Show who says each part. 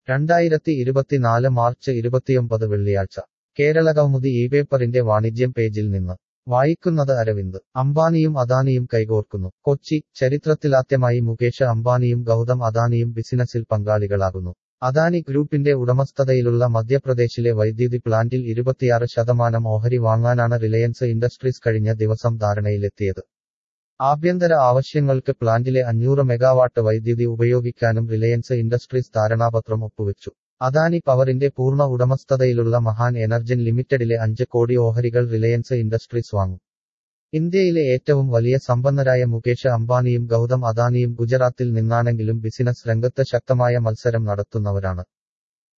Speaker 1: രണ്ടായിരത്തി ഇരുപത്തിനാല് മാർച്ച് ഇരുപത്തിയൊമ്പത് വെള്ളിയാഴ്ച കേരളകൗമുദി ഈ പേപ്പറിന്റെ വാണിജ്യം പേജിൽ നിന്ന് വായിക്കുന്നത് അരവിന്ദ് അംബാനിയും അദാനിയും കൈകോർക്കുന്നു കൊച്ചി ചരിത്രത്തിലാദ്യമായി മുകേഷ് അംബാനിയും ഗൗതം അദാനിയും ബിസിനസിൽ പങ്കാളികളാകുന്നു അദാനി ഗ്രൂപ്പിന്റെ ഉടമസ്ഥതയിലുള്ള മധ്യപ്രദേശിലെ വൈദ്യുതി പ്ലാന്റിൽ ഇരുപത്തിയാറ് ശതമാനം ഓഹരി വാങ്ങാനാണ് റിലയൻസ് ഇൻഡസ്ട്രീസ് കഴിഞ്ഞ ദിവസം ധാരണയിലെത്തിയത് ആഭ്യന്തര ആവശ്യങ്ങൾക്ക് പ്ലാന്റിലെ അഞ്ഞൂറ് മെഗാവാട്ട് വൈദ്യുതി ഉപയോഗിക്കാനും റിലയൻസ് ഇൻഡസ്ട്രീസ് ധാരണാപത്രം ഒപ്പുവെച്ചു അദാനി പവറിന്റെ പൂർണ്ണ ഉടമസ്ഥതയിലുള്ള മഹാൻ എനർജൻ ലിമിറ്റഡിലെ അഞ്ച് കോടി ഓഹരികൾ റിലയൻസ് ഇൻഡസ്ട്രീസ് വാങ്ങും ഇന്ത്യയിലെ ഏറ്റവും വലിയ സമ്പന്നരായ മുകേഷ് അംബാനിയും ഗൗതം അദാനിയും ഗുജറാത്തിൽ നിന്നാണെങ്കിലും ബിസിനസ് രംഗത്ത് ശക്തമായ മത്സരം നടത്തുന്നവരാണ്